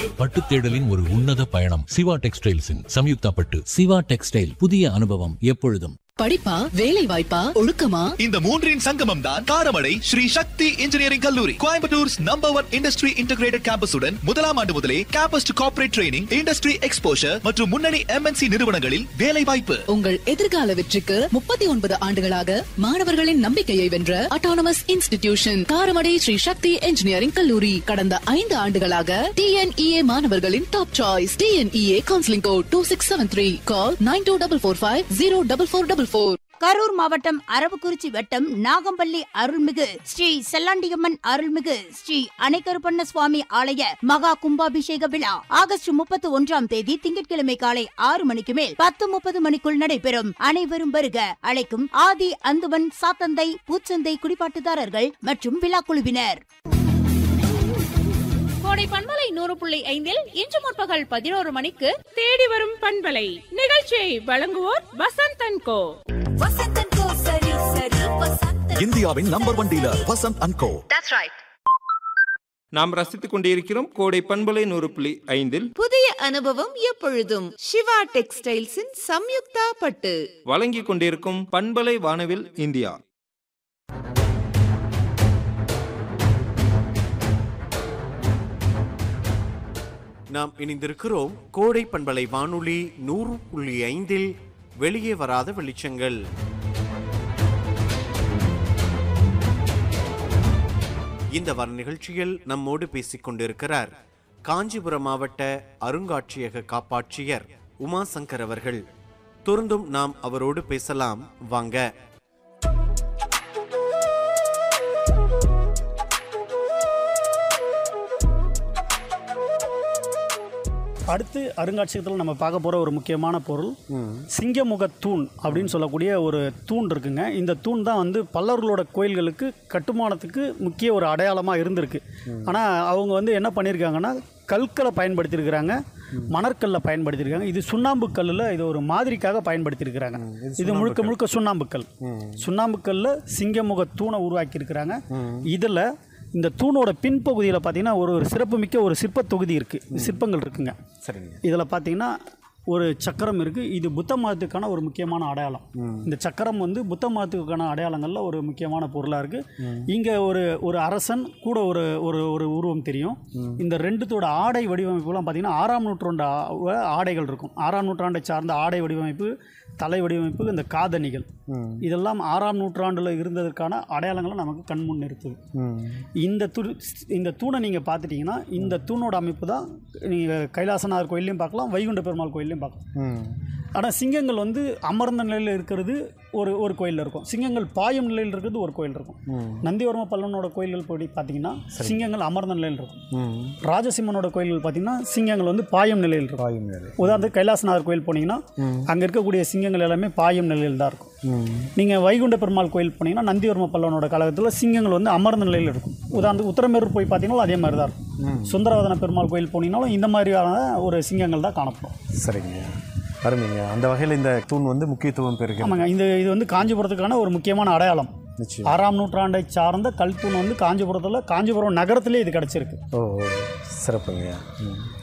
பட்டு தேடலின் ஒரு உன்னத பயணம் சிவா டெக்ஸ்டைல்ஸின் சம்யுக்தா பட்டு சிவா டெக்ஸ்டைல் புதிய அனுபவம் எப்பொழுதும் படிப்பா வேலை வாய்ப்பா ஒழுக்கமா இந்த மூன்றின் சங்கமம் தான் காரமடை ஸ்ரீ சக்தி இன்ஜினியரிங் கல்லூரி Coimbatore's number one industry integrated கேம்பஸுடன் முதலாம் ஆண்டு முதலே campus to corporate training industry exposure மற்றும் முன்னணி எம்என்சி நிறுவனங்களில் வேலை வாய்ப்பு உங்கள் எதிர்கால வெற்றிக்கு முப்பத்தி ஒன்பது ஆண்டுகளாக மாணவர்களின் நம்பிக்கையை வென்ற autonomous institution Karamadai Sri Sakthi engineering கல்லூரி கடந்த ஐந்து ஆண்டுகளாக டிஎன்இஏ மாணவர்களின் top choice TNEA counselling code two six seven three call nine two double four five zero double four double four Karur மாவட்டம் அரவக்குறிச்சி வட்டம் நாகம்பள்ளி அருள்மிகு ஸ்ரீ செல்லாண்டியம்மன் அருள்மிகு ஸ்ரீ அணைக்கருப்பண்ண சுவாமி ஆலய மகா கும்பாபிஷேக விழா ஆகஸ்ட் முப்பத்தி ஒன்றாம் தேதி திங்கட்கிழமை காலை ஆறு மணிக்கு மேல் பத்து முப்பது மணிக்குள் நடைபெறும் அனைவரும் வருக அழைக்கும் ஆதி அந்துவன் சாத்தந்தை பூச்சந்தை குடிபாட்டுதாரர்கள் மற்றும் விழா குழுவினர் கோடை பண்பலை நூறு புள்ளி ஐந்தில் இன்று முற்பகல் பதினோரு மணிக்கு தேடி வரும் பண்பலை நிகழ்ச்சியை வழங்குவோர் வசந்த் அண்ட் கோ இந்தியாவின் number one dealer Vasanth and co நாம் ரசித்துக் கொண்டிருக்கிறோம் கோடை பண்பலை நூறு புள்ளி ஐந்தில் புதிய அனுபவம் எப்பொழுதும் சிவா டெக்ஸ்டைல்ஸின் சம்யுக்தா பட்டு வழங்கிக் கொண்டிருக்கும் பண்பலை வானவில் இந்தியா நாம் இணைந்திருக்கிறோம் கோடை பண்பலை வானொலி நூறு புள்ளி ஐந்தில் வெளியே வராத வெளிச்சங்கள் இந்த வார நிகழ்ச்சியில் நம்மோடு பேசிக் கொண்டிருக்கிறார் காஞ்சிபுரம் மாவட்ட அருங்காட்சியக காப்பாட்சியர் உமாசங்கர் அவர்கள் தொடர்ந்தும் நாம் அவரோடு பேசலாம் வாங்க அடுத்து அருங்காட்சியகத்தில் நம்ம பார்க்க போகிற ஒரு முக்கியமான பொருள் சிங்கமுக தூண் அப்படின்னு சொல்லக்கூடிய ஒரு தூண் இருக்குங்க இந்த தூண் தான் வந்து பல்லவர்களோட கோயில்களுக்கு கட்டுமானத்துக்கு முக்கிய ஒரு அடையாளமாக இருந்திருக்கு ஆனால் அவங்க வந்து என்ன பண்ணியிருக்காங்கன்னா கற்களை பயன்படுத்தியிருக்கிறாங்க மணற்கல்ல பயன்படுத்தியிருக்காங்க இது சுண்ணாம்பு கல்லில் இது ஒரு மாதிரிக்காக பயன்படுத்தியிருக்கிறாங்க இது முழுக்க முழுக்க சுண்ணாம்புக்கல் சுண்ணாம்புக்கல்ல சிங்கமுக தூணை உருவாக்கியிருக்கிறாங்க இதில் இந்த தூணோட பின்பகுதியில் பார்த்தீங்கன்னா ஒரு ஒரு சிறப்புமிக்க ஒரு சிற்பத் தொகுதி இருக்குது சிற்பங்கள் இருக்குங்க சரிங்க இதில் பார்த்தீங்கன்னா ஒரு சக்கரம் இருக்குது இது புத்த மதத்துக்கான ஒரு முக்கியமான அடையாளம் இந்த சக்கரம் வந்து புத்த மதத்துக்கான அடையாளங்களில் ஒரு முக்கியமான பொருளாக இருக்குது இங்கே ஒரு ஒரு அரசன் கூட ஒரு ஒரு ஒரு உருவம் தெரியும் இந்த ரெண்டுத்தோட ஆடை வடிவமைப்புலாம் பார்த்தீங்கன்னா ஆறாம் நூற்றாண்டு ஆ- ஆடைகள் இருக்கும் ஆறாம் நூற்றாண்டை சார்ந்த ஆடை வடிவமைப்பு தலை வடிவமைப்பு இந்த காதணிகள் இதெல்லாம் ஆறாம் நூற்றாண்டில் இருந்ததற்கான அடையாளங்களை நமக்கு கண்முன் நிறுத்துது இந்த து இந்த தூணை நீங்கள் பார்த்துட்டிங்கன்னா இந்த தூணோட அமைப்பு தான் நீங்கள் கைலாசநாதர் கோயிலையும் பார்க்கலாம் வைகுண்ட பெருமாள் கோயிலையும் பார்க்கலாம் ஆனால் சிங்கங்கள் வந்து அமர்ந்த நிலையில் இருக்கிறது ஒரு ஒரு கோயிலில் இருக்கும் சிங்கங்கள் பாயும் நிலையில் இருக்கிறது ஒரு கோயில் இருக்கும் நந்திவர்ம பல்லவனோட கோயில்கள் போய் பார்த்தீங்கன்னா சிங்கங்கள் அமர்ந்த நிலையில் இருக்கும் ராஜசிம்மனோட கோயில்கள் பார்த்தீங்கன்னா சிங்கங்கள் வந்து பாயும் நிலையில் இருக்கும் உதாரணத்துக்கு கைலாசநாதர் கோயில் போனீங்கன்னா அங்கே இருக்கக்கூடிய சிங்கங்கள் எல்லாமே பாயும் நிலையில் தான் இருக்கும் நீங்கள் வைகுண்ட பெருமாள் கோயில் போனீங்கன்னா நந்திவர்ம பல்லவனோட காலகட்டத்தில் சிங்கங்கள் வந்து அமர்ந்த நிலையில் இருக்கும் உதாரணத்துக்கு உத்தரமேரூர் போய் பார்த்தீங்கன்னா அதே மாதிரி தான் இருக்கும் சுந்தரவதன பெருமாள் கோயில் போனீங்கன்னாலும் இந்த மாதிரியான ஒரு சிங்கங்கள் தான் காணப்படும் சரிங்க அருமைங்க அந்த வகையில் இந்த தூண் வந்து முக்கியத்துவம் பெறுகிறது ஆமாங்க இந்த இது வந்து காஞ்சிபுரத்துக்கான ஒரு முக்கியமான அடையாளம் நிச்சயம் ஆறாம் நூற்றாண்டை சார்ந்த கல் தூண் வந்து காஞ்சிபுரத்தில் காஞ்சிபுரம் நகரத்திலே இது கிடச்சிருக்கு ஓ ஓ, சிறப்புங்க ம்.